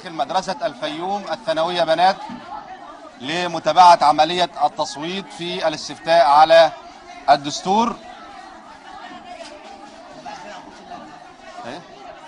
داخل مدرسة الفيوم الثانوية بنات لمتابعة عملية التصويت في الاستفتاء على الدستور إيه؟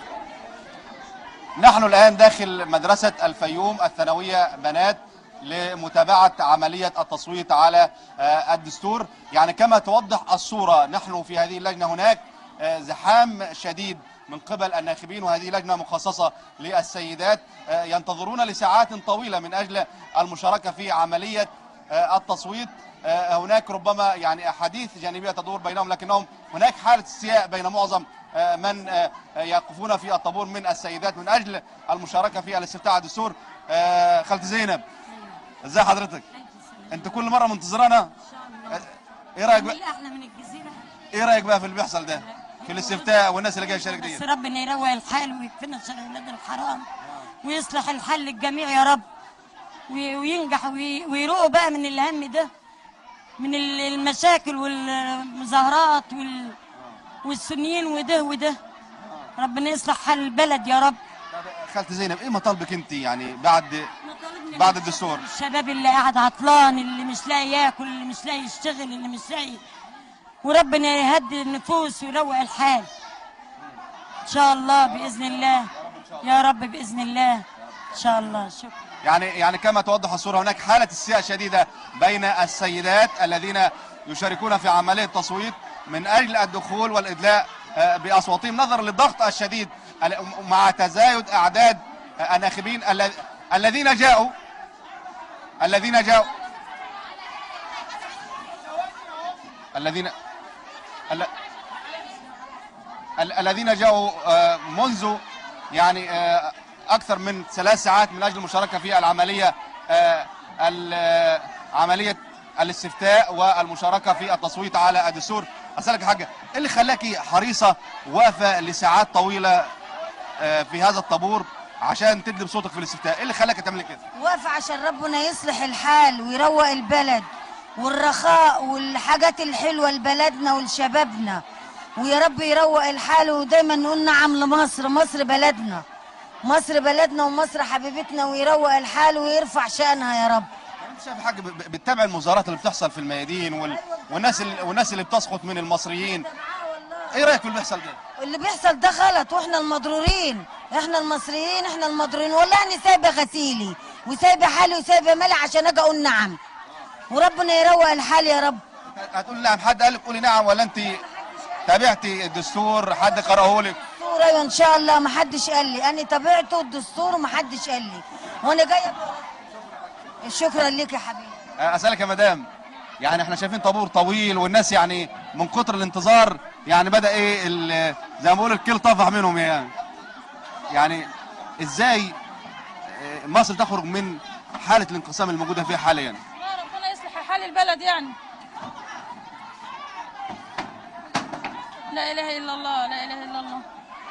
نحن الآن داخل مدرسة الفيوم الثانوية بنات لمتابعة عملية التصويت على آه، الدستور يعني كما توضح الصورة نحن في هذه اللجنة هناك آه، زحام شديد من قبل الناخبين وهذه لجنة مخصصة للسيدات آه، ينتظرون لساعات طويلة من أجل المشاركة في عملية آه، التصويت آه، هناك ربما يعني أحاديث جانبية تدور بينهم لكنهم هناك حالة استياء بين معظم آه، من آه، يقفون في الطابور من السيدات من أجل المشاركة في الاستفتاء على الدستور آه، خالتي زينب ازي حضرتك انت كل مره منتظرانا ايه رايك بقى احلى من الجزيره ايه رايك بقى في اللي بيحصل ده في الاستفتاء والناس اللي جايه تشارك دي بس ربنا يروق الحال ويكفينا شر ولاد الحرام ويصلح الحال للجميع يا رب وي- وينجح وي- ويروقوا بقى من الهم ده من ال- المشاكل والمظاهرات وال والسنيين وده وده ربنا يصلح حال البلد يا رب خالتي زينب ايه مطالبك انت يعني بعد بعد الدستور الشباب اللي قاعد عطلان اللي مش لاقي ياكل اللي مش لاقي يشتغل اللي مش لاقي وربنا يهدي النفوس ويروق الحال ان شاء الله باذن الله يا رب باذن الله ان شاء الله شكرا يعني يعني كما توضح الصوره هناك حاله استياء شديده بين السيدات الذين يشاركون في عمليه التصويت من اجل الدخول والادلاء آه، باصواتهم نظرا للضغط الشديد ال- مع تزايد اعداد آه، الناخبين الذ- الذين جاءوا الذين جاءوا الذين ال- ال- الذين جاءوا آه، منذ يعني آه، اكثر من ثلاث ساعات من اجل المشاركه في العمليه آه، ال- آه، عمليه الاستفتاء والمشاركه في التصويت على الدستور اسالك يا حاجه ايه اللي خلاكي حريصه واقفه لساعات طويله آه، في هذا الطابور عشان تدلي بصوتك في الاستفتاء ايه اللي خلاك تعملي كده واقفة عشان ربنا يصلح الحال ويروق البلد والرخاء والحاجات الحلوة لبلدنا ولشبابنا ويا رب يروق الحال ودايما نقول نعم لمصر مصر بلدنا مصر بلدنا ومصر حبيبتنا ويروق الحال ويرفع شأنها يا رب انت شايف حاجه ب- ب- بتتابع المظاهرات اللي بتحصل في الميادين وال... والناس ال... والناس اللي بتسقط من المصريين ايه رايك في اللي بيحصل ده اللي بيحصل ده غلط واحنا المضرورين احنا المصريين احنا المضرورين والله اني سايبه غسيلي وسايبه حالي وسايبه مالي عشان اجي اقول نعم وربنا يروق الحال يا رب هتقول نعم حد قال لك قولي نعم ولا انت تابعتي الدستور حد قرأه لك الدستور ايوه ان شاء الله ما حدش قال لي انا تابعته الدستور وما حدش قال لي وانا جايه شكرا لك يا حبيبي اسالك يا مدام يعني احنا شايفين طابور طويل والناس يعني من كتر الانتظار يعني بدا ايه ال- زي ما بقول الكل طفح منهم يعني يعني ازاي آه، مصر تخرج من حاله الانقسام الموجوده فيها حاليا الله ربنا يصلح حال البلد يعني لا اله الا الله لا اله الا الله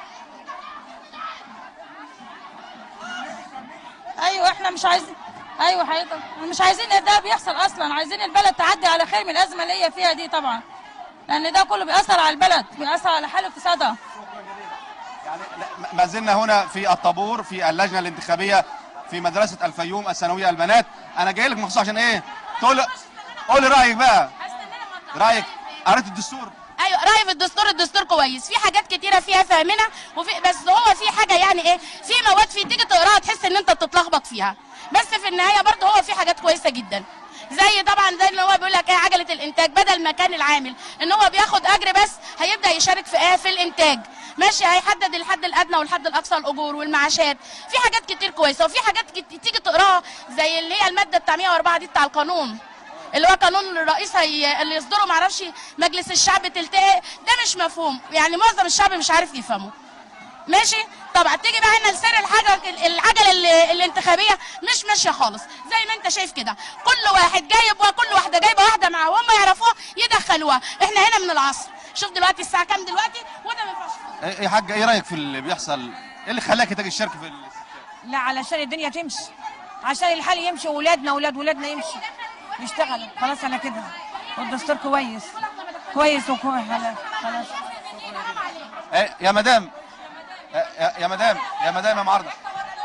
ايوه احنا مش عايزين ايوه حقيقة مش عايزين إن ده بيحصل اصلا عايزين البلد تعدي على خير من الازمه اللي هي فيها دي طبعا لان ده كله بيأثر على البلد بيأثر على حال اقتصادها يعني لا، ما زلنا هنا في الطابور في اللجنه الانتخابيه في مدرسه الفيوم الثانويه البنات انا جاي لك مخصوص عشان ايه تقول قولي رايك بقى رايك قريت الدستور ايوه رايي في الدستور الدستور كويس في حاجات كتيره فيها فاهمينها وفي بس هو في حاجه يعني ايه في مواد فيه تيجي تقراها تحس ان انت بتتلخبط فيها بس في النهايه برضه هو في حاجات كويسه جدا زي طبعا زي اللي هو بيقول لك ايه عجله الانتاج بدل ما كان العامل ان هو بياخد اجر بس هيبدا يشارك في ايه في الانتاج ماشي هيحدد الحد الادنى والحد الاقصى الاجور والمعاشات في حاجات كتير كويسه وفي حاجات كت- تيجي تقراها زي اللي هي الماده بتاع 104 دي بتاع القانون اللي هو قانون الرئيس هي اللي يصدره معرفش مجلس الشعب تلتقي ده مش مفهوم يعني معظم الشعب مش عارف يفهمه ماشي طبعا تيجي بقى هنا لسير الحاجه العجله ال- الانتخابيه مش ماشيه خالص زي ما انت شايف كده كل واحد جايب وكل واحده جايبه واحده معاه وهم يعرفوها يدخلوها احنا هنا من العصر شوف دلوقتي الساعه كام دلوقتي وده ما ينفعش ايه إيه يا حاجه ايه رايك في اللي بيحصل ايه اللي خلاك تجي تشاركي في الاستفتاء لا علشان الدنيا تمشي عشان الحال يمشي واولادنا واولاد ولادنا يمشي يشتغلوا خلاص انا كده والدستور كويس كويس وكويس خلاص خلاص إيه يا مدام إيه يا- يا مدام يا مدام يا معارضه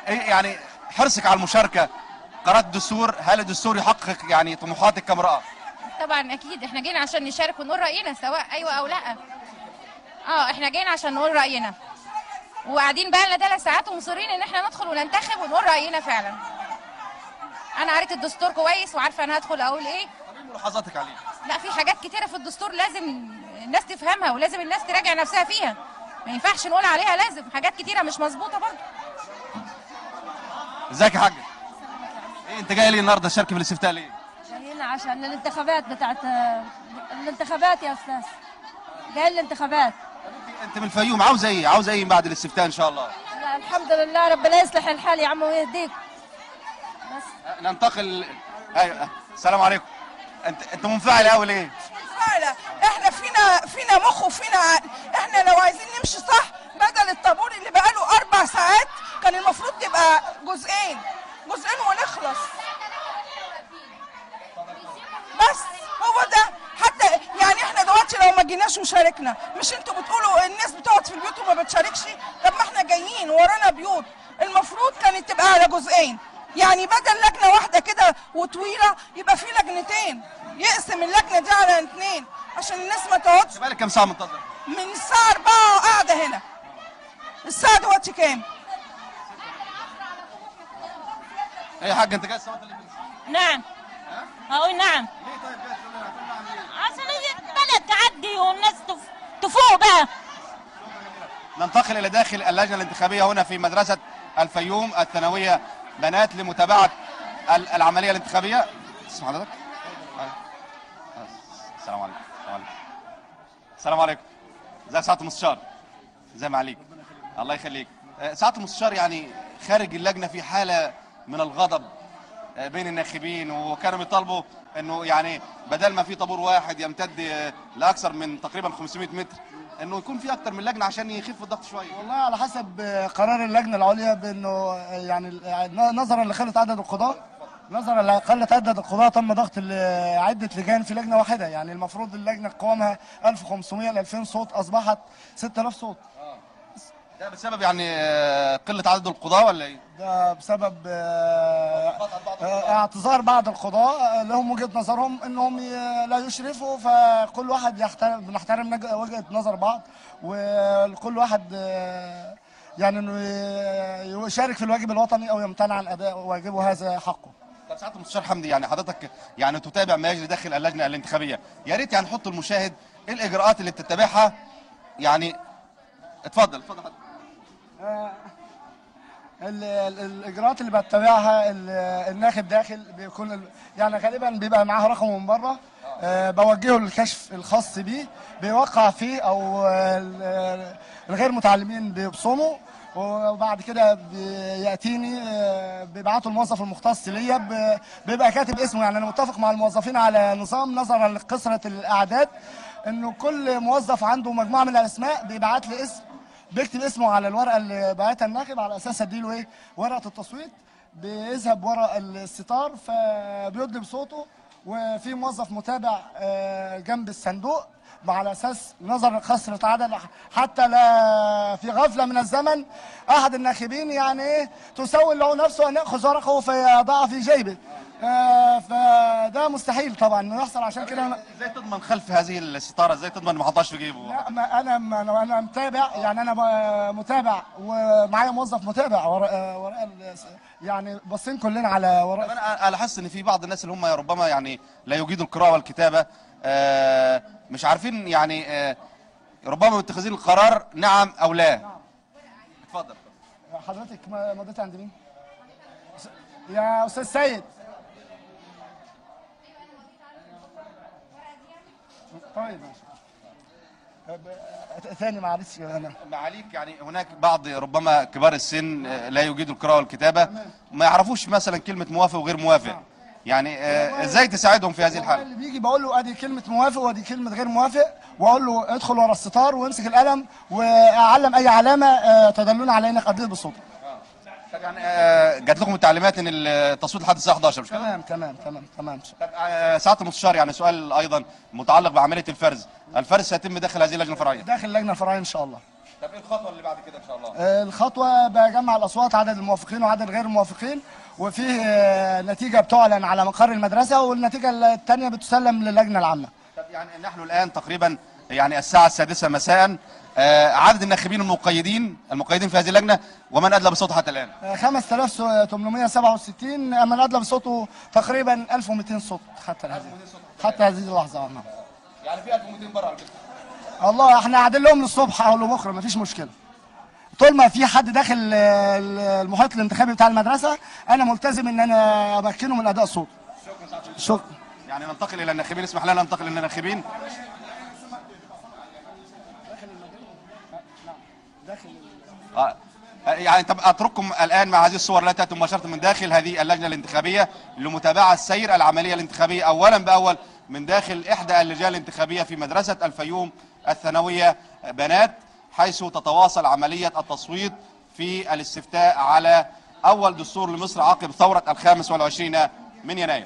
إيه يعني حرصك على المشاركه قرات الدستور هل الدستور يحقق يعني طموحاتك كامراه طبعا اكيد احنا جينا عشان نشارك ونقول راينا سواء ايوه او لا اه احنا جينا عشان نقول راينا وقاعدين بقى لنا ثلاث ساعات ومصرين ان احنا ندخل وننتخب ونقول راينا فعلا انا قريت الدستور كويس وعارفه انا هدخل اقول ايه طب ملاحظاتك عليه لا في حاجات كتيره في الدستور لازم الناس تفهمها ولازم الناس تراجع نفسها فيها ما ينفعش نقول عليها لازم حاجات كتيره مش مظبوطه برضه ازيك يا حاج ايه انت جاي لي النهارده تشارك في الاستفتاء ليه جايين عشان الانتخابات بتاعت الانتخابات يا استاذ جايين الانتخابات انت من الفيوم عاوز ايه عاوز ايه بعد الاستفتاء ان شاء الله لا الحمد لله ربنا يصلح الحال يا عم ويهديك بس ننتقل ايوه السلام عليكم انت انت منفعل قوي ليه فعلا احنا فينا فينا مخ وفينا عقل احنا لو عايزين نمشي صح بدل الطابور اللي بقاله اربع ساعات كان المفروض تبقى جزئين جزئين ونخلص بس هو ده حتى يعني احنا دلوقتي لو ما جيناش وشاركنا مش انتوا بتقولوا الناس بتقعد في البيوت وما بتشاركش طب ما احنا جايين ورانا بيوت المفروض كانت تبقى على جزئين يعني بدل لجنه واحده كده وطويله يبقى في لجنتين يقسم اللجنه دي على اثنين عشان الناس ما تقعدش بقالك كام ساعه منتظر من الساعه 4 قاعده هنا الساعه دلوقتي كام ايه يا حاج انت جاي الصوت اللي نعم اقول نعم عشان البلد تعدي والناس تف- تفوق بقى ننتقل الى داخل اللجنه الانتخابيه هنا في مدرسه الفيوم الثانويه بنات لمتابعه ال- العمليه الانتخابيه اسم حضرتك آه. السلام عليكم السلام عليكم السلام عليكم ازيك سعاده المستشار ازي ما عليك الله يخليك آه، سعاده المستشار يعني خارج اللجنه في حاله من الغضب آه، بين الناخبين وكانوا بيطالبوا انه يعني بدل ما في طابور واحد يمتد آه، لاكثر من تقريبا 500 متر انه يكون في اكتر من لجنه عشان يخف الضغط شويه والله على حسب قرار اللجنه العليا بانه يعني نظرا لقله عدد القضاه نظرا لقله عدد القضاه تم ضغط ال- عده لجان في لجنه واحده يعني المفروض اللجنه قوامها 1500 ل 2000 صوت اصبحت 6000 صوت ده بسبب يعني آه، قله عدد القضاه ولا ايه؟ ده بسبب آه، آه، اعتذار بعض القضاة آه، لهم وجهة نظرهم انهم ي- لا يشرفوا فكل واحد يحترم بنحترم نج- وجهة نظر بعض وكل واحد آه، يعني انه ي- يشارك في الواجب الوطني او يمتنع عن اداء واجبه هذا حقه طب سعاده المستشار حمدي يعني حضرتك يعني تتابع ما يجري داخل اللجنه الانتخابيه يا ريت يعني نحط المشاهد ايه الاجراءات اللي بتتبعها يعني اتفضل اتفضل حضرتك. ال- ال- الاجراءات اللي بتبعها ال- الناخب داخل بيكون ال- يعني غالبا بيبقى معاه رقمه من بره آه، بوجهه الكشف الخاص بيه بيوقع فيه او آه، ال- الغير متعلمين بيبصموا وبعد كده بياتيني آه، بيبعتوا الموظف المختص ليا ب- بيبقى كاتب اسمه يعني انا متفق مع الموظفين على نظام نظرا لكثره الاعداد انه كل موظف عنده مجموعه من الاسماء بيبعت لي اسم بيكتب اسمه على الورقه اللي بعتها الناخب على اساس اديله ايه ورقه التصويت بيذهب ورا الستار فبيدلي بصوته وفي موظف متابع آه، جنب الصندوق على اساس نظر كثره عدد حتى لا في غفله من الزمن احد الناخبين يعني ايه تسول له نفسه ان ياخذ ورقه فيضعها في جيبه آه، فده مستحيل طبعا انه يحصل عشان كده أنا- ازاي تضمن خلف هذه الستاره ازاي تضمن ما حطهاش في جيبه لا ما انا ما انا انا متابع يعني انا ب- متابع ومعايا موظف متابع وراء وراء ال- يعني باصين كلنا على طب وراء انا انا حاسس ان في بعض الناس اللي هم ربما يعني لا يجيدوا القراءه والكتابه آه، مش عارفين يعني آه، ربما متخذين القرار نعم او لا اتفضل حضرتك ما- مضيت عند مين؟ س- يا استاذ سيد طيب ماشي أب- ثاني معلش انا معاليك يعني هناك بعض ربما كبار السن آه، لا يجيدوا القراءه والكتابه ما يعرفوش مثلا كلمه موافق وغير موافق يعني آه، ازاي تساعدهم في هذه الحاله اللي بيجي بقول له ادي كلمه موافق وادي كلمه غير موافق واقول له ادخل ورا الستار وامسك القلم واعلم اي علامه آه، تدلنا على انك اديت بالصوت طب يعني آه، جات لكم التعليمات ان التصويت لحد الساعه 11 مش كده؟ تمام تمام تمام تمام طب آه، سعاده المستشار يعني سؤال ايضا متعلق بعمليه الفرز الفرز سيتم داخل هذه اللجنه الفرعيه داخل اللجنه الفرعيه ان شاء الله طب ايه الخطوه اللي بعد كده ان شاء الله آه، الخطوه بجمع الاصوات عدد الموافقين وعدد غير الموافقين وفيه آه، نتيجه بتعلن على مقر المدرسه والنتيجه الثانيه بتسلم للجنه العامه طب يعني نحن الان تقريبا يعني الساعه السادسه مساء آه، عدد الناخبين المقيدين المقيدين في هذه اللجنه ومن ادلى بصوته حتى الان آه، 5867 اما الادلى بصوته تقريبا 1200 صوت حتى هذه حتى هذه اللحظه نعم يعني في 1200 بره على كده الله احنا قاعدين لهم للصبح او لبكره مفيش مشكله طول ما في حد داخل آه، المحيط الانتخابي بتاع المدرسه انا ملتزم ان انا امكنه من اداء صوته شكرا يعني ننتقل الى الناخبين اسمح لنا ننتقل الى الناخبين آه، يعني طب اترككم الان مع هذه الصور التي تاتي مباشره من داخل هذه اللجنه الانتخابيه لمتابعه سير العمليه الانتخابيه اولا باول من داخل احدى اللجان الانتخابيه في مدرسه الفيوم الثانويه بنات حيث تتواصل عمليه التصويت في الاستفتاء على اول دستور لمصر عقب ثوره الخامس والعشرين من يناير.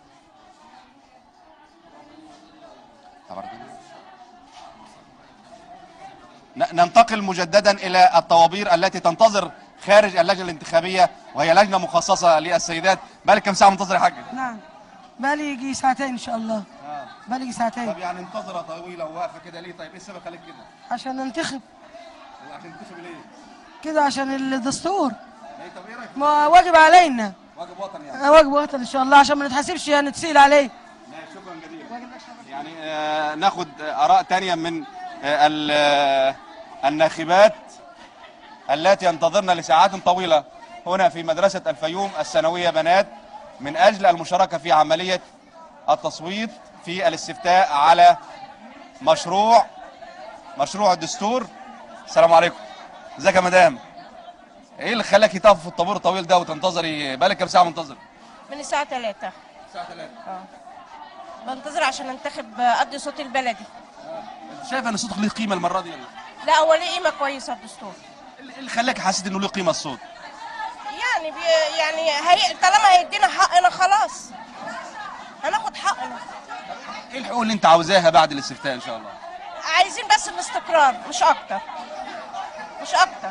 ن- ننتقل مجددا الى الطوابير التي تنتظر خارج اللجنه الانتخابيه وهي لجنه مخصصه للسيدات بقالك كم ساعه منتظر يا حاج نعم بالي يجي ساعتين ان شاء الله بالي يجي ساعتين طب يعني انتظره طويله وواقفه كده ليه طيب ايه السبب خليك كده عشان ننتخب عشان تنتخب ليه كده عشان الدستور ايه طب ايه رايك ما واجب علينا واجب وطني يعني آه، واجب وطن ان شاء الله عشان ما نتحاسبش نتسيل عليه ماشي، شكرا جزيلا يعني آه ناخد آه، اراء تانية من آه ال- آه، الناخبات التي ينتظرن لساعات طويله هنا في مدرسه الفيوم الثانويه بنات من اجل المشاركه في عمليه التصويت في الاستفتاء على مشروع مشروع الدستور السلام عليكم ازيك يا مدام ايه اللي خلاكي تقف في الطابور الطويل ده وتنتظري بقالك كام ساعه منتظر من الساعة 3 الساعه 3 اه بنتظر عشان انتخب اقضي صوت البلدي شايف ان صوتك ليه قيمه المره دي ولا لا هو ليه قيمة كويسة الدستور ايه اللي خلاك حسيت انه له قيمه الصوت يعني بي يعني هي طالما هيدينا حقنا خلاص هناخد حقنا ايه الحقوق اللي انت عاوزاها بعد الاستفتاء ان شاء الله عايزين بس الاستقرار مش اكتر مش اكتر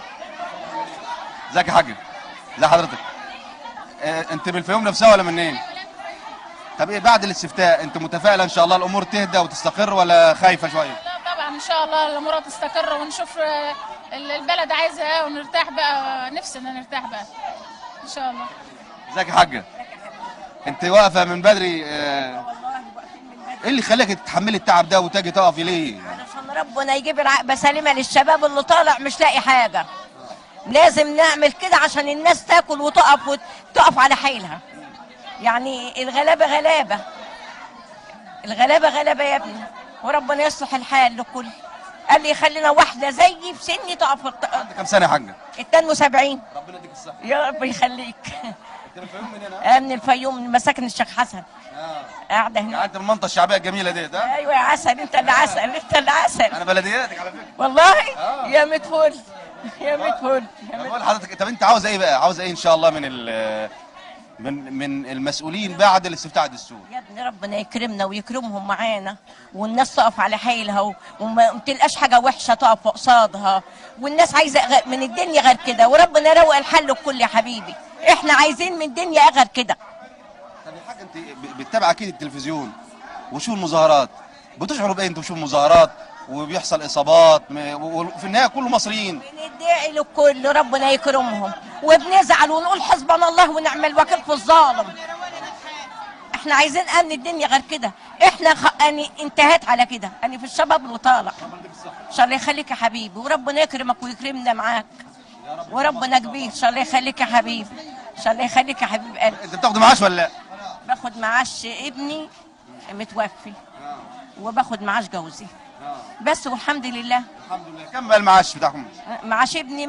ازيك يا حاج ازي حضرتك اه انت من الفيوم نفسها ولا منين طب ايه بعد الاستفتاء انت متفائله ان شاء الله الامور تهدى وتستقر ولا خايفه شويه لا طبعا ان شاء الله الامور تستقر ونشوف آه، ال- البلد عايزه ايه ونرتاح بقى نفسنا نرتاح بقى ان شاء الله ازيك يا حاجه انت واقفه من بدري اه ايه اللي خلاك تتحملي التعب ده وتاجي تقفي ليه عشان ربنا يجيب العقبة سليمة للشباب اللي طالع مش لاقي حاجة لازم نعمل كده عشان الناس تاكل وتقف وتقف على حيلها يعني الغلابة غلابة الغلابة غلابة يا ابني وربنا يصلح الحال لكل قال لي يخلينا واحدة زيي في سني تقف عندك كام سنه يا حاجه 72 ربنا يديك الصحه يا رب يخليك انت من الفيوم منين ها؟ آه، من الفيوم من مساكن الشيخ حسن اه قاعدة هنا يعني انت من المنطقه الشعبيه الجميله ديت ها ايوه يا عسل انت اللي عسل انت اللي عسل انا بلدياتك على فكره والله آه. يا مدفول يا مدفول طب بقول لحضرتك طب انت عاوز ايه بقى عاوز ايه ان شاء الله من ال من من المسؤولين بعد الاستفتاء على الدستور يا ابني ربنا يكرمنا ويكرمهم معانا والناس تقف على حيلها و- وما تلقاش حاجه وحشه تقف قصادها والناس عايزه غ- من الدنيا غير كده وربنا يروق الحل الكل يا حبيبي احنا عايزين من الدنيا غير كده طب يا حاج انت ب- بتتابع اكيد التلفزيون وشوف المظاهرات بتشعروا بايه انتوا بتشوفوا المظاهرات وبيحصل اصابات م- و- وفي النهايه كله مصريين ندعي للكل ربنا يكرمهم وبنزعل ونقول حسبنا الله ونعم الوكيل في الظالم احنا عايزين امن الدنيا غير كده احنا خ... أني انتهت على كده أني في الشباب اللي طالع ان شاء الله يخليك يا حبيبي وربنا يكرمك ويكرمنا معاك وربنا كبير ان شاء الله يخليك يا حبيبي ان شاء الله يخليك يا حبيب قلبي انت بتاخد معاش ولا لا باخد معاش ابني متوفي وباخد معاش جوزي بس والحمد لله الحمد لله كم بقى المعاش بتاعكم معاش ابني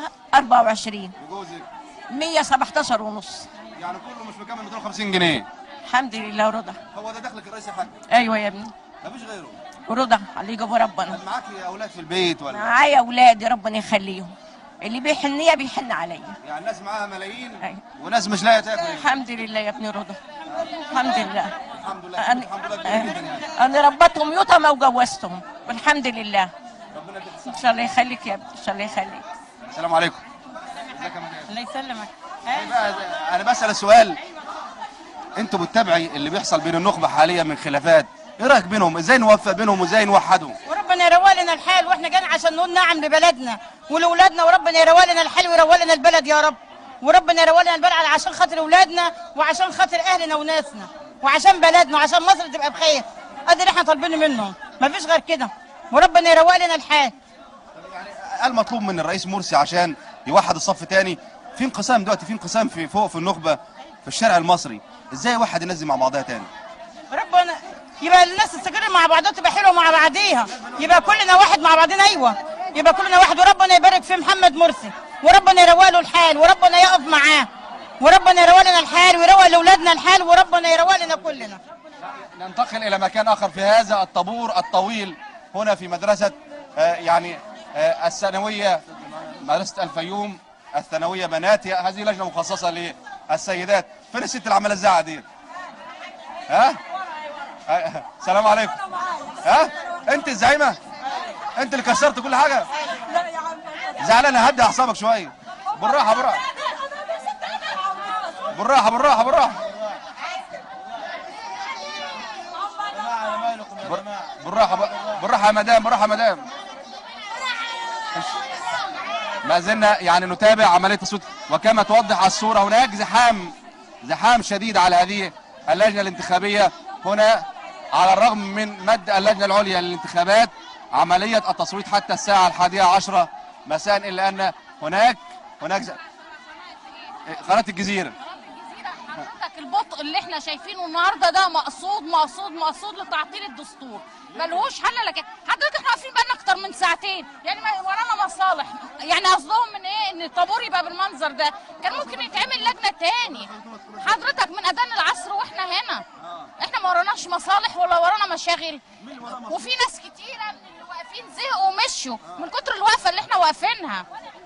124 وجوزك 117 ونص يعني كله مش مكمل 250 جنيه الحمد لله رضا هو ده دخلك الرئيسي يا حاج ايوه يا ابني مفيش غيره ورضا اللي يجيبه ربنا طب معاكي اولاد في البيت ولا معايا اولادي ربنا يخليهم اللي بيحن ليا بيحن عليا يعني ناس معاها ملايين وناس مش لاقيه تاكل الحمد لله يا ابني رضا الحمد لله الحمد لله أنا, الحمد لله كبير جدا يعني أنا ربتهم يتامى وجوزتهم والحمد لله ان شاء الله يخليك يا ابني ان شاء الله يخليك السلام عليكم الله يسلمك انا بسال سؤال انتوا بتتابعي اللي بيحصل بين النخبه حاليا من خلافات ايه رايك بينهم ازاي نوفق بينهم وازاي نوحدهم وربنا يروق لنا الحال واحنا جايين عشان نقول نعم لبلدنا ولولادنا وربنا يروق لنا الحال ويروق لنا البلد يا رب وربنا يروق لنا البلد عشان خاطر اولادنا وعشان خاطر اهلنا وناسنا وعشان بلدنا وعشان مصر تبقى بخير ادي اللي احنا طالبينه منهم مفيش غير كده وربنا يروق لنا الحال قال مطلوب من الرئيس مرسي عشان يوحد الصف تاني في انقسام دلوقتي في انقسام في فوق في النخبه في الشارع المصري ازاي يوحد الناس دي مع بعضها تاني ربنا يبقى الناس تستقر مع بعضها تبقى حلوه مع بعضيها يبقى كلنا واحد مع بعضنا ايوه يبقى كلنا واحد وربنا يبارك في محمد مرسي وربنا يروق له الحال وربنا يقف معاه وربنا يروق لنا الحال ويروق لاولادنا الحال وربنا يروق لنا كلنا ننتقل الى مكان اخر في هذا الطابور الطويل هنا في مدرسه آه، يعني آه، الثانويه مدرسه الفيوم الثانويه بنات هي- هذه لجنه مخصصه للسيدات فين الست اللي عماله تزعق دي ها آه، السلام عليكم ها انت الزعيمه انت اللي كسرت كل حاجه زعلان هدي اعصابك شويه بالراحه بالراحه بالراحه بالراحه بالراحه بر- بالراحه ب- بالراحه يا مدام بالراحه يا مدام ما زلنا يعني نتابع عمليه التصويت وكما توضح الصوره هناك زحام زحام شديد على هذه اللجنه الانتخابيه هنا على الرغم من مد اللجنه العليا للانتخابات عمليه التصويت حتى الساعه الحادية عشرة مساء الا ان هناك هناك ز... قناه الجزيره حضرتك البطء اللي احنا شايفينه النهارده ده مقصود مقصود مقصود لتعطيل الدستور ملهوش حل لكن حضرتك احنا واقفين بقالنا اكتر من ساعتين يعني ما ورانا مصالح يعني قصدهم من ايه ان الطابور يبقى بالمنظر ده كان ممكن يتعمل لجنه تاني حضرتك من اذان العصر واحنا هنا احنا ما وراناش مصالح ولا ورانا مشاغل وفي ناس كتيره من اللي واقفين زهقوا ومشوا من كتر الوقفه اللي احنا واقفينها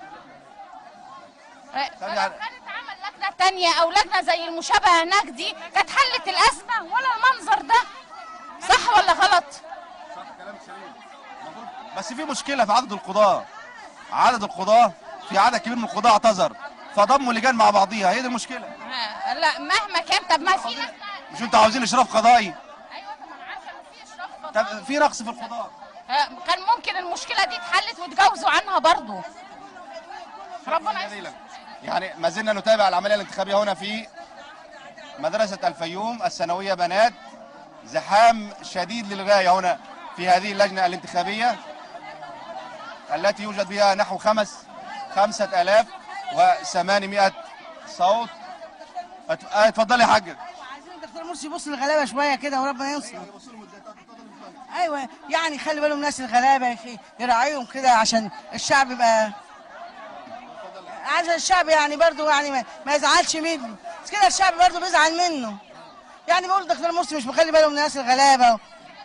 فلو كانت عمل لجنه تانية او لجنه زي المشابهه هناك دي كانت حلت الازمه ولا المنظر ده صح ولا غلط بس في مشكله في عدد القضاه عدد القضاه في عدد كبير من القضاه اعتذر فضموا لجان مع بعضيها هي دي المشكله آه، لا مهما كان طب ما في ناس مش انتوا عاوزين اشراف قضائي طب في نقص في القضاه آه، كان ممكن المشكله دي اتحلت وتجاوزوا عنها برضو ربنا يستر. يعني ما زلنا نتابع العمليه الانتخابيه هنا في مدرسه الفيوم الثانويه بنات زحام شديد للغايه هنا في هذه اللجنه الانتخابيه التي يوجد بها نحو خمس خمسة آلاف وثمانمائة صوت أت- آه، اتفضلي يا حاجة دكتور مرسي يبص للغلابه شويه كده وربنا ينصر ايوه يعني خلي بالهم ناس الغلابه يا اخي يراعيهم كده عشان الشعب يبقى عشان الشعب يعني برضو يعني ما, ما يزعلش منه بس كده الشعب برضو بيزعل منه يعني بقول دكتور مرسي مش مخلي باله من الناس الغلابه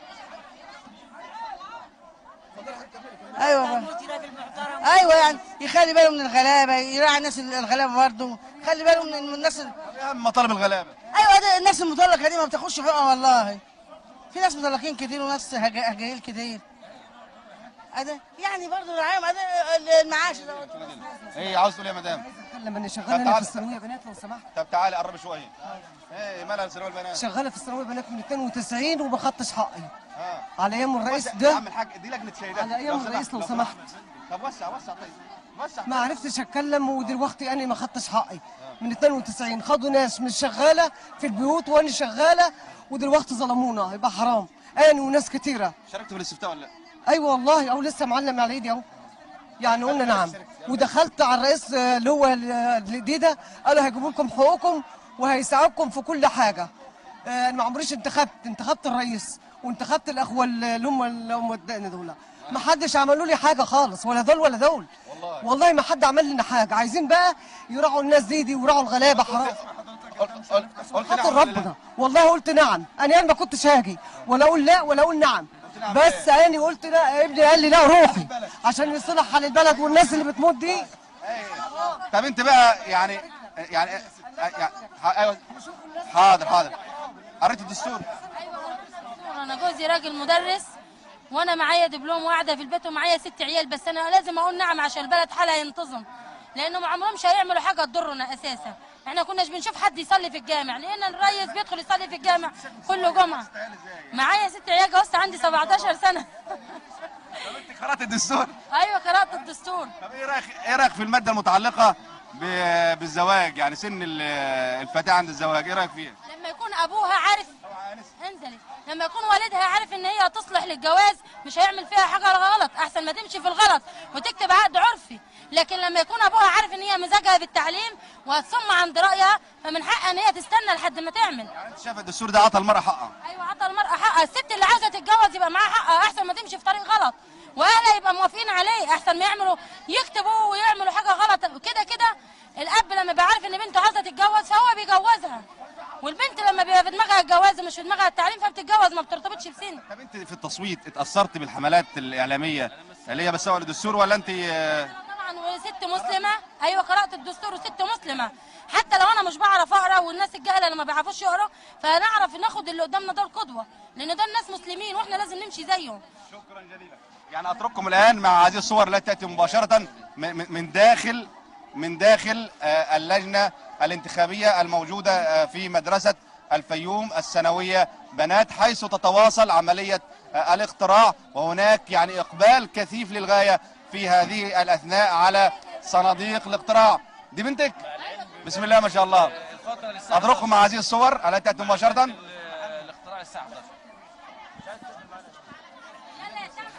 ايوه بقى. ايوه يعني يخلي باله من الغلابه يراعي الناس الغلابه برضو خلي باله من من الناس ال- أهم مطالب الغلابة ايوه ده الناس المطلقه دي ما بتاخدش حقوقها والله في ناس مطلقين كتير وناس هج- هجايل كتير أده يعني برضه العام أده المعاش ده ايه عاوز تقول إيه يا مدام لما انا طب شغاله انا تعال. في الثانويه بنات لو سمحت طب تعالي قرب شويه ايه مالها ثانويه البنات شغاله في الثانويه بنات من 92 وما خدتش حقي اه على ايام الرئيس وسع- يا ده عم الحاج دي لجنه سيدات على ايام الرئيس لو سمحت طب وسع وسع طيب وسع ما عرفتش اتكلم ودلوقتي انا ما خدتش حقي من 92 خدوا ناس مش شغاله في البيوت وانا شغاله ودلوقتي ظلمونا يبقى حرام انا وناس كتيره شاركت في الاستفتاء ولا لا ايوه والله او لسه معلم على ايدي اهو يعني قلنا نعم ودخلت على الرئيس آه، اللي هو ال- الجديد ده قالوا هيجيبوا لكم حقوقكم وهيساعدكم في كل حاجه آه، انا ما عمريش انتخبت انتخبت الرئيس وانتخبت الاخوه اللي هم اللي هم قدامنا دول ما حدش عملوا لي حاجه خالص ولا دول ولا دول والله والله ما حد عمل لنا حاجه عايزين بقى يراعوا الناس دي دي ويراعوا الغلابه حرام خاطر ربنا والله قلت نعم انا يعني ما كنتش هاجي ولا اقول لا ولا اقول نعم بس انا قلت لا ابني قال لي لا روحي عشان يصلح حال البلد والناس اللي بتموت دي طب انت بقى يعني يعني يعني ايوه حاضر حاضر قريت الدستور انا جوزي راجل مدرس وانا معايا دبلوم وقاعده في البيت ومعايا ست عيال بس انا لازم اقول نعم عشان البلد حالها ينتظم لانه ما عمرهمش هيعملوا حاجه تضرنا اساسا احنا كناش بنشوف حد يصلي في الجامع لان الريس بيدخل يصلي في الجامع كل جمعه معايا ست عيال جوزت عندي 17 سنه قرات الدستور ايوه قرات الدستور طب ايه رايك ايه رايك في الماده المتعلقه ب- بالزواج يعني سن ال- الفتاه عند الزواج ايه رايك فيها لما يكون ابوها عارف انزلي لما يكون والدها عارف ان هي تصلح للجواز مش هيعمل فيها حاجه غلط احسن ما تمشي في الغلط وتكتب عقد عرفي لكن لما يكون ابوها عارف ان هي مزاجها بالتعليم وهتصم عند رايها فمن حقها ان هي تستنى لحد ما تعمل انت شايف الدستور ده عطى المراه حقها ايوه عطى المراه حقها الست اللي عايزه تتجوز يبقى معاها حقها احسن ما تمشي في طريق غلط واهلها يبقى موافقين عليه احسن ما يعملوا يكتبوا ويعملوا حاجه غلط كده كده الاب لما بيبقى عارف ان بنته عايزه تتجوز فهو بيجوزها والبنت لما بيبقى في دماغها الجواز ومش في دماغها التعليم فبتتجوز ما بترتبطش بسن طب انت في التصويت اتاثرت بالحملات الاعلاميه اللي هي بتسوق للدستور ولا انت آه، طبعا وست مسلمه ايوه قرات الدستور وست مسلمه حتى لو انا مش بعرف اقرا والناس الجهله اللي ما بيعرفوش يقروا فنعرف ناخد اللي قدامنا دول قدوه لان دول ناس مسلمين واحنا لازم نمشي زيهم يعني اترككم الان مع هذه الصور التي تاتي مباشره من- من من داخل من داخل آه، اللجنه الانتخابيه الموجوده آه، في مدرسه الفيوم الثانويه بنات حيث تتواصل عمليه آه، الاقتراع وهناك يعني اقبال كثيف للغايه في هذه الاثناء على صناديق الاقتراع دي بنتك بسم الله ما شاء الله اترككم مع هذه الصور التي تاتي مباشره الاختراع الساعه 11